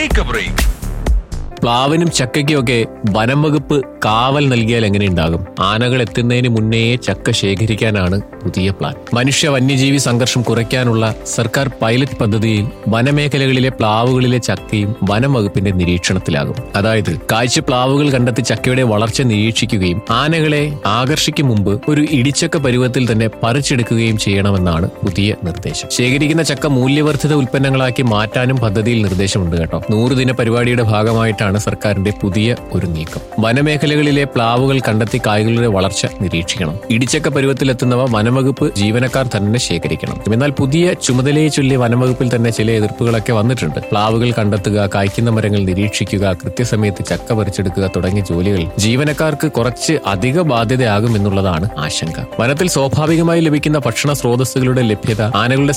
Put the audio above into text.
take a break പ്ലാവിനും ചക്കയ്ക്കുമൊക്കെ വനം വകുപ്പ് കാവൽ നൽകിയാൽ എങ്ങനെയുണ്ടാകും ആനകൾ എത്തുന്നതിന് മുന്നേ ചക്ക ശേഖരിക്കാനാണ് പുതിയ പ്ലാൻ മനുഷ്യ വന്യജീവി സംഘർഷം കുറയ്ക്കാനുള്ള സർക്കാർ പൈലറ്റ് പദ്ധതിയിൽ വനമേഖലകളിലെ പ്ലാവുകളിലെ ചക്കയും വനം വകുപ്പിന്റെ നിരീക്ഷണത്തിലാകും അതായത് കാഴ്ച പ്ലാവുകൾ കണ്ടെത്തി ചക്കയുടെ വളർച്ച നിരീക്ഷിക്കുകയും ആനകളെ ആകർഷിക്കും മുമ്പ് ഒരു ഇടിച്ചക്ക പരുവത്തിൽ തന്നെ പറിച്ചെടുക്കുകയും ചെയ്യണമെന്നാണ് പുതിയ നിർദ്ദേശം ശേഖരിക്കുന്ന ചക്ക മൂല്യവർദ്ധിത ഉൽപ്പന്നങ്ങളാക്കി മാറ്റാനും പദ്ധതിയിൽ നിർദ്ദേശമുണ്ട് കേട്ടോ നൂറ് ദിന പരിപാടിയുടെ ഭാഗമായിട്ടാണ് സർക്കാരിന്റെ പുതിയ ഒരു നീക്കം വനമേഖലകളിലെ പ്ലാവുകൾ കണ്ടെത്തി കായ്കളുടെ വളർച്ച നിരീക്ഷിക്കണം ഇടിച്ചക്ക പരുവത്തിലെത്തുന്നവ വനംവകുപ്പ് ജീവനക്കാർ തന്നെ ശേഖരിക്കണം എന്നാൽ പുതിയ ചുമതലയെ ചൊല്ലി വനംവകുപ്പിൽ തന്നെ ചില എതിർപ്പുകളൊക്കെ വന്നിട്ടുണ്ട് പ്ലാവുകൾ കണ്ടെത്തുക കായ്ക്കുന്ന മരങ്ങൾ നിരീക്ഷിക്കുക കൃത്യസമയത്ത് ചക്ക പറിച്ചെടുക്കുക തുടങ്ങിയ ജോലികൾ ജീവനക്കാർക്ക് കുറച്ച് അധിക ബാധ്യതയാകും എന്നുള്ളതാണ് ആശങ്ക വനത്തിൽ സ്വാഭാവികമായി ലഭിക്കുന്ന ഭക്ഷണ സ്രോതസ്സുകളുടെ ലഭ്യത ആനകളുടെ